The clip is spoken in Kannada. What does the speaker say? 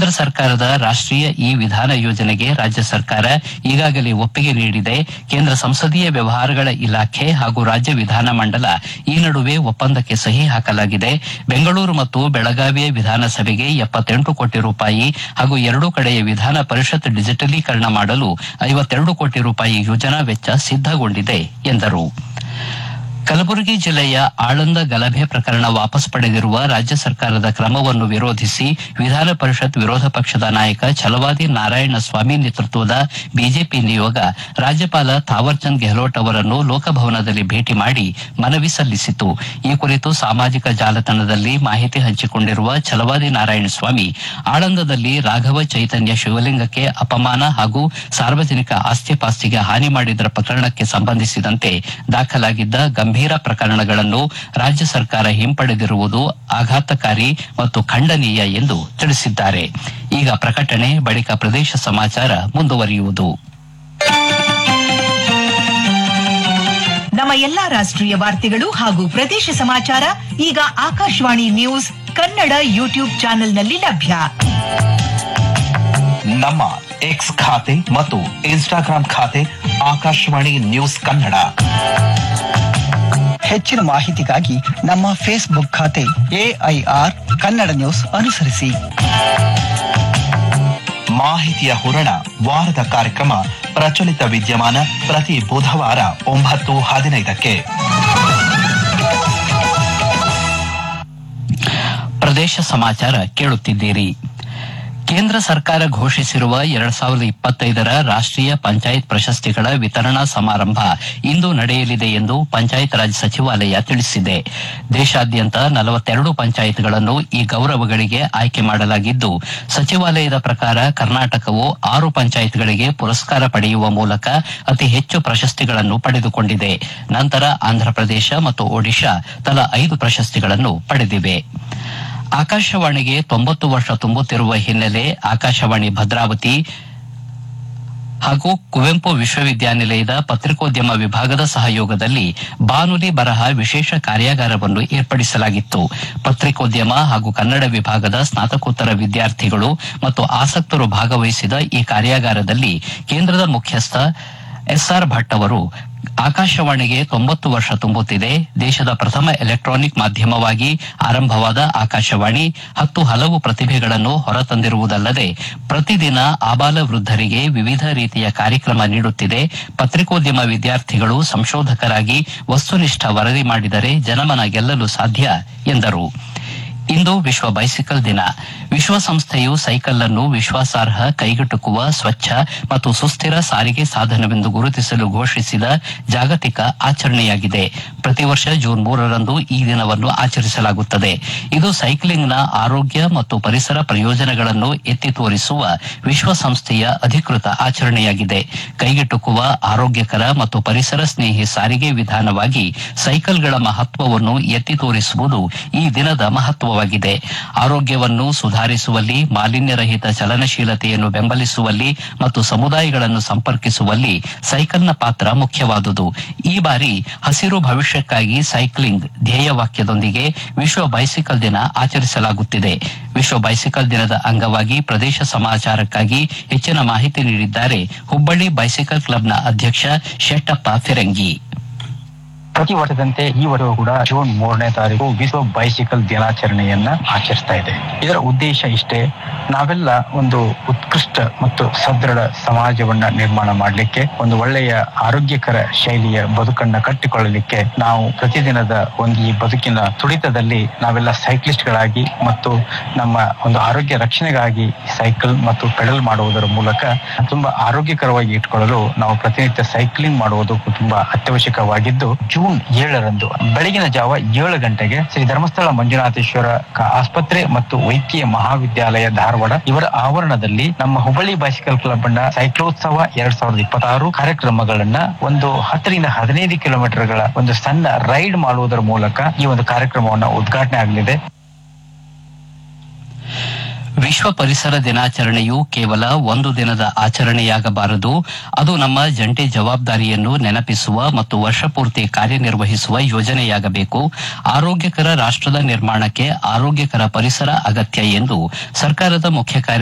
ಕೇಂದ್ರ ಸರ್ಕಾರದ ರಾಷ್ಟ್ರೀಯ ಇ ವಿಧಾನ ಯೋಜನೆಗೆ ರಾಜ್ಯ ಸರ್ಕಾರ ಈಗಾಗಲೇ ಒಪ್ಪಿಗೆ ನೀಡಿದೆ ಕೇಂದ್ರ ಸಂಸದೀಯ ವ್ಯವಹಾರಗಳ ಇಲಾಖೆ ಹಾಗೂ ರಾಜ್ಯ ವಿಧಾನಮಂಡಲ ಈ ನಡುವೆ ಒಪ್ಪಂದಕ್ಕೆ ಸಹಿ ಹಾಕಲಾಗಿದೆ ಬೆಂಗಳೂರು ಮತ್ತು ಬೆಳಗಾವಿಯ ವಿಧಾನಸಭೆಗೆ ಎಪ್ಪತ್ತೆಂಟು ಕೋಟಿ ರೂಪಾಯಿ ಹಾಗೂ ಎರಡೂ ಕಡೆಯ ವಿಧಾನ ಪರಿಷತ್ ಡಿಜಿಟಲೀಕರಣ ಮಾಡಲು ಐವತ್ತೆರಡು ಕೋಟಿ ರೂಪಾಯಿ ಯೋಜನಾ ವೆಚ್ಚ ಸಿದ್ದಗೊಂಡಿದೆ ಎಂದರು ಕಲಬುರಗಿ ಜಿಲ್ಲೆಯ ಆಳಂದ ಗಲಭೆ ಪ್ರಕರಣ ವಾಪಸ್ ಪಡೆದಿರುವ ರಾಜ್ಯ ಸರ್ಕಾರದ ಕ್ರಮವನ್ನು ವಿರೋಧಿಸಿ ವಿಧಾನ ಪರಿಷತ್ ವಿರೋಧ ಪಕ್ಷದ ನಾಯಕ ಛಲವಾದಿ ನಾರಾಯಣ ಸ್ವಾಮಿ ನೇತೃತ್ವದ ಬಿಜೆಪಿ ನಿಯೋಗ ರಾಜ್ಯಪಾಲ ಥಾವರ್ಚಂದ್ ಗೆಹ್ಲೋಟ್ ಅವರನ್ನು ಲೋಕಭವನದಲ್ಲಿ ಭೇಟಿ ಮಾಡಿ ಮನವಿ ಸಲ್ಲಿಸಿತು ಈ ಕುರಿತು ಸಾಮಾಜಿಕ ಜಾಲತಾಣದಲ್ಲಿ ಮಾಹಿತಿ ಹಂಚಿಕೊಂಡಿರುವ ಛಲವಾದಿ ನಾರಾಯಣ ಸ್ವಾಮಿ ಆಳಂದದಲ್ಲಿ ರಾಘವ ಚೈತನ್ಯ ಶಿವಲಿಂಗಕ್ಕೆ ಅಪಮಾನ ಹಾಗೂ ಸಾರ್ವಜನಿಕ ಆಸ್ತಿಪಾಸ್ತಿಗೆ ಹಾನಿ ಮಾಡಿದ ಪ್ರಕರಣಕ್ಕೆ ಸಂಬಂಧಿಸಿದಂತೆ ದಾಖಲಾಗಿದ್ದ ಗಂಭೀರ ಪ್ರಕರಣಗಳನ್ನು ರಾಜ್ಯ ಸರ್ಕಾರ ಹಿಂಪಡೆದಿರುವುದು ಆಘಾತಕಾರಿ ಮತ್ತು ಖಂಡನೀಯ ಎಂದು ತಿಳಿಸಿದ್ದಾರೆ ಈಗ ಪ್ರಕಟಣೆ ಬಳಿಕ ಪ್ರದೇಶ ಸಮಾಚಾರ ಮುಂದುವರಿಯುವುದು ನಮ್ಮ ಎಲ್ಲಾ ರಾಷ್ಟ್ರೀಯ ವಾರ್ತೆಗಳು ಹಾಗೂ ಪ್ರದೇಶ ಸಮಾಚಾರ ಈಗ ಆಕಾಶವಾಣಿ ನ್ಯೂಸ್ ಕನ್ನಡ ಯೂಟ್ಯೂಬ್ ಚಾನೆಲ್ನಲ್ಲಿ ಲಭ್ಯ ನಮ್ಮ ಎಕ್ಸ್ ಖಾತೆ ಮತ್ತು ಇನ್ಸ್ಟಾಗ್ರಾಂ ಖಾತೆ ಆಕಾಶವಾಣಿ ನ್ಯೂಸ್ ಕನ್ನಡ ಹೆಚ್ಚಿನ ಮಾಹಿತಿಗಾಗಿ ನಮ್ಮ ಫೇಸ್ಬುಕ್ ಖಾತೆ ಎಐಆರ್ ಕನ್ನಡ ನ್ಯೂಸ್ ಅನುಸರಿಸಿ ಮಾಹಿತಿಯ ಹೊರಣ ವಾರದ ಕಾರ್ಯಕ್ರಮ ಪ್ರಚಲಿತ ವಿದ್ಯಮಾನ ಪ್ರತಿ ಬುಧವಾರ ಒಂಬತ್ತು ಹದಿನೈದಕ್ಕೆ ಪ್ರದೇಶ ಸಮಾಚಾರ ಕೇಳುತ್ತಿದ್ದೀರಿ ಕೇಂದ್ರ ಸರ್ಕಾರ ಘೋಷಿಸಿರುವ ಎರಡ್ ಸಾವಿರದ ಇಪ್ಪತ್ತೈದರ ರಾಷ್ಟ್ರೀಯ ಪಂಚಾಯತ್ ಪ್ರಶಸ್ತಿಗಳ ವಿತರಣಾ ಸಮಾರಂಭ ಇಂದು ನಡೆಯಲಿದೆ ಎಂದು ಪಂಚಾಯತ್ ರಾಜ್ ಸಚಿವಾಲಯ ತಿಳಿಸಿದೆ ದೇಶಾದ್ಯಂತ ನಲವತ್ತೆರಡು ಪಂಚಾಯತ್ಗಳನ್ನು ಈ ಗೌರವಗಳಿಗೆ ಆಯ್ಕೆ ಮಾಡಲಾಗಿದ್ದು ಸಚಿವಾಲಯದ ಪ್ರಕಾರ ಕರ್ನಾಟಕವು ಆರು ಪಂಚಾಯತ್ಗಳಿಗೆ ಪುರಸ್ಕಾರ ಪಡೆಯುವ ಮೂಲಕ ಅತಿ ಹೆಚ್ಚು ಪ್ರಶಸ್ತಿಗಳನ್ನು ಪಡೆದುಕೊಂಡಿದೆ ನಂತರ ಆಂಧ್ರಪ್ರದೇಶ ಮತ್ತು ಒಡಿಶಾ ತಲಾ ಐದು ಪ್ರಶಸ್ತಿಗಳನ್ನು ಪಡೆದಿವೆ ಆಕಾಶವಾಣಿಗೆ ತೊಂಬತ್ತು ವರ್ಷ ತುಂಬುತ್ತಿರುವ ಹಿನ್ನೆಲೆ ಆಕಾಶವಾಣಿ ಭದ್ರಾವತಿ ಹಾಗೂ ಕುವೆಂಪು ವಿಶ್ವವಿದ್ಯಾನಿಲಯದ ಪತ್ರಿಕೋದ್ಯಮ ವಿಭಾಗದ ಸಹಯೋಗದಲ್ಲಿ ಬಾನುಲಿ ಬರಹ ವಿಶೇಷ ಕಾರ್ಯಾಗಾರವನ್ನು ಏರ್ಪಡಿಸಲಾಗಿತ್ತು ಪತ್ರಿಕೋದ್ಯಮ ಹಾಗೂ ಕನ್ನಡ ವಿಭಾಗದ ಸ್ನಾತಕೋತ್ತರ ವಿದ್ಯಾರ್ಥಿಗಳು ಮತ್ತು ಆಸಕ್ತರು ಭಾಗವಹಿಸಿದ ಈ ಕಾರ್ಯಾಗಾರದಲ್ಲಿ ಕೇಂದ್ರದ ಮುಖ್ಯಸ್ಥ ಎಸ್ಆರ್ ಭಟ್ ಅವರು ಆಕಾಶವಾಣಿಗೆ ತೊಂಬತ್ತು ವರ್ಷ ತುಂಬುತ್ತಿದೆ ದೇಶದ ಪ್ರಥಮ ಎಲೆಕ್ಟ್ರಾನಿಕ್ ಮಾಧ್ಯಮವಾಗಿ ಆರಂಭವಾದ ಆಕಾಶವಾಣಿ ಹತ್ತು ಹಲವು ಪ್ರತಿಭೆಗಳನ್ನು ಹೊರತಂದಿರುವುದಲ್ಲದೆ ಪ್ರತಿದಿನ ಆಬಾಲ ವೃದ್ಧರಿಗೆ ವಿವಿಧ ರೀತಿಯ ಕಾರ್ಯಕ್ರಮ ನೀಡುತ್ತಿದೆ ಪತ್ರಿಕೋದ್ಯಮ ವಿದ್ಯಾರ್ಥಿಗಳು ಸಂಶೋಧಕರಾಗಿ ವಸ್ತುನಿಷ್ಠ ವರದಿ ಮಾಡಿದರೆ ಜನಮನ ಗೆಲ್ಲಲು ಸಾಧ್ಯ ಎಂದರು ಇಂದು ವಿಶ್ವ ಬೈಸಿಕಲ್ ದಿನ ವಿಶ್ವಸಂಸ್ಥೆಯು ಸೈಕಲ್ ಅನ್ನು ವಿಶ್ವಾಸಾರ್ಹ ಕೈಗೆಟುಕುವ ಸ್ವಚ್ಛ ಮತ್ತು ಸುಸ್ಥಿರ ಸಾರಿಗೆ ಸಾಧನವೆಂದು ಗುರುತಿಸಲು ಘೋಷಿಸಿದ ಜಾಗತಿಕ ಆಚರಣೆಯಾಗಿದೆ ಪ್ರತಿ ವರ್ಷ ಜೂನ್ ಮೂರರಂದು ಈ ದಿನವನ್ನು ಆಚರಿಸಲಾಗುತ್ತದೆ ಇದು ಸೈಕ್ಲಿಂಗ್ನ ಆರೋಗ್ಯ ಮತ್ತು ಪರಿಸರ ಪ್ರಯೋಜನಗಳನ್ನು ಎತ್ತಿ ತೋರಿಸುವ ವಿಶ್ವಸಂಸ್ಥೆಯ ಅಧಿಕೃತ ಆಚರಣೆಯಾಗಿದೆ ಕೈಗೆಟುಕುವ ಆರೋಗ್ಯಕರ ಮತ್ತು ಪರಿಸರ ಸ್ನೇಹಿ ಸಾರಿಗೆ ವಿಧಾನವಾಗಿ ಸೈಕಲ್ಗಳ ಮಹತ್ವವನ್ನು ಎತ್ತಿ ತೋರಿಸುವುದು ಈ ದಿನದ ಮಹತ್ವವಾಗಿದೆ ಆರೋಗ್ಯವನ್ನು ಸುಧಾರಿಸುವಲ್ಲಿ ಮಾಲಿನ್ಯರಹಿತ ಚಲನಶೀಲತೆಯನ್ನು ಬೆಂಬಲಿಸುವಲ್ಲಿ ಮತ್ತು ಸಮುದಾಯಗಳನ್ನು ಸಂಪರ್ಕಿಸುವಲ್ಲಿ ಸೈಕಲ್ನ ಪಾತ್ರ ಮುಖ್ಯವಾದುದು ಈ ಬಾರಿ ಹಸಿರು ಭವಿಷ್ಯಕ್ಕಾಗಿ ಸೈಕ್ಲಿಂಗ್ ಧ್ಯೇಯವಾಕ್ಯದೊಂದಿಗೆ ವಿಶ್ವ ಬೈಸಿಕಲ್ ದಿನ ಆಚರಿಸಲಾಗುತ್ತಿದೆ ವಿಶ್ವ ಬೈಸಿಕಲ್ ದಿನದ ಅಂಗವಾಗಿ ಪ್ರದೇಶ ಸಮಾಚಾರಕ್ಕಾಗಿ ಹೆಚ್ಚಿನ ಮಾಹಿತಿ ನೀಡಿದ್ದಾರೆ ಹುಬ್ಬಳ್ಳಿ ಬೈಸಿಕಲ್ ಕ್ಲಬ್ನ ಅಧ್ಯಕ್ಷ ಶೆಟ್ಟಪ್ಪ ಫಿರಂಗಿ ಪ್ರತಿ ವರ್ಷದಂತೆ ಈ ವರ್ಷವೂ ಕೂಡ ಜೂನ್ ಮೂರನೇ ತಾರೀಕು ವಿಶ್ವ ಬೈಸಿಕಲ್ ದಿನಾಚರಣೆಯನ್ನ ಆಚರಿಸ್ತಾ ಇದೆ ಇದರ ಉದ್ದೇಶ ಇಷ್ಟೇ ನಾವೆಲ್ಲ ಒಂದು ಉತ್ಕೃಷ್ಟ ಮತ್ತು ಸದೃಢ ಸಮಾಜವನ್ನ ನಿರ್ಮಾಣ ಮಾಡಲಿಕ್ಕೆ ಒಂದು ಒಳ್ಳೆಯ ಆರೋಗ್ಯಕರ ಶೈಲಿಯ ಬದುಕನ್ನ ಕಟ್ಟಿಕೊಳ್ಳಲಿಕ್ಕೆ ನಾವು ಪ್ರತಿದಿನದ ಒಂದು ಈ ಬದುಕಿನ ತುಡಿತದಲ್ಲಿ ನಾವೆಲ್ಲ ಸೈಕ್ಲಿಸ್ಟ್ಗಳಾಗಿ ಮತ್ತು ನಮ್ಮ ಒಂದು ಆರೋಗ್ಯ ರಕ್ಷಣೆಗಾಗಿ ಸೈಕಲ್ ಮತ್ತು ಪೆಡಲ್ ಮಾಡುವುದರ ಮೂಲಕ ತುಂಬಾ ಆರೋಗ್ಯಕರವಾಗಿ ಇಟ್ಕೊಳ್ಳಲು ನಾವು ಪ್ರತಿನಿತ್ಯ ಸೈಕ್ಲಿಂಗ್ ಮಾಡುವುದು ತುಂಬಾ ಅತ್ಯವಶ್ಯಕವಾಗಿದ್ದು ಜೂನ್ ಏಳರಂದು ಬೆಳಗಿನ ಜಾವ ಏಳು ಗಂಟೆಗೆ ಶ್ರೀ ಧರ್ಮಸ್ಥಳ ಮಂಜುನಾಥೇಶ್ವರ ಕ- ಆಸ್ಪತ್ರೆ ಮತ್ತು ವೈದ್ಯಕೀಯ ಮಹಾವಿದ್ಯಾಲಯ ಧಾರವಾಡ ಇವರ ಆವರಣದಲ್ಲಿ ನಮ್ಮ ಹುಬ್ಬಳ್ಳಿ ಬೈಸಿಕಲ್ ಕ್ಲಬ್ ನ ಸೈಕ್ಲೋತ್ಸವ ಎರಡ್ ಸಾವಿರದ ಇಪ್ಪತ್ತಾರು ಕಾರ್ಯಕ್ರಮಗಳನ್ನ ಒಂದು ಹತ್ತರಿಂದ ಹದಿನೈದು ಕಿಲೋಮೀಟರ್ಗಳ ಒಂದು ಸಣ್ಣ ರೈಡ್ ಮಾಡುವುದರ ಮೂಲಕ ಈ ಒಂದು ಕಾರ್ಯಕ್ರಮವನ್ನು ಉದ್ಘಾಟನೆ ಆಗಲಿದೆ ವಿಶ್ವ ಪರಿಸರ ದಿನಾಚರಣೆಯು ಕೇವಲ ಒಂದು ದಿನದ ಆಚರಣೆಯಾಗಬಾರದು ಅದು ನಮ್ಮ ಜಂಟಿ ಜವಾಬ್ದಾರಿಯನ್ನು ನೆನಪಿಸುವ ಮತ್ತು ವರ್ಷಪೂರ್ತಿ ಕಾರ್ಯನಿರ್ವಹಿಸುವ ಯೋಜನೆಯಾಗಬೇಕು ಆರೋಗ್ಯಕರ ರಾಷ್ಟ್ರದ ನಿರ್ಮಾಣಕ್ಕೆ ಆರೋಗ್ಯಕರ ಪರಿಸರ ಅಗತ್ಯ ಎಂದು ಸರ್ಕಾರದ ಮುಖ್ಯ ಕಾರ್ಯ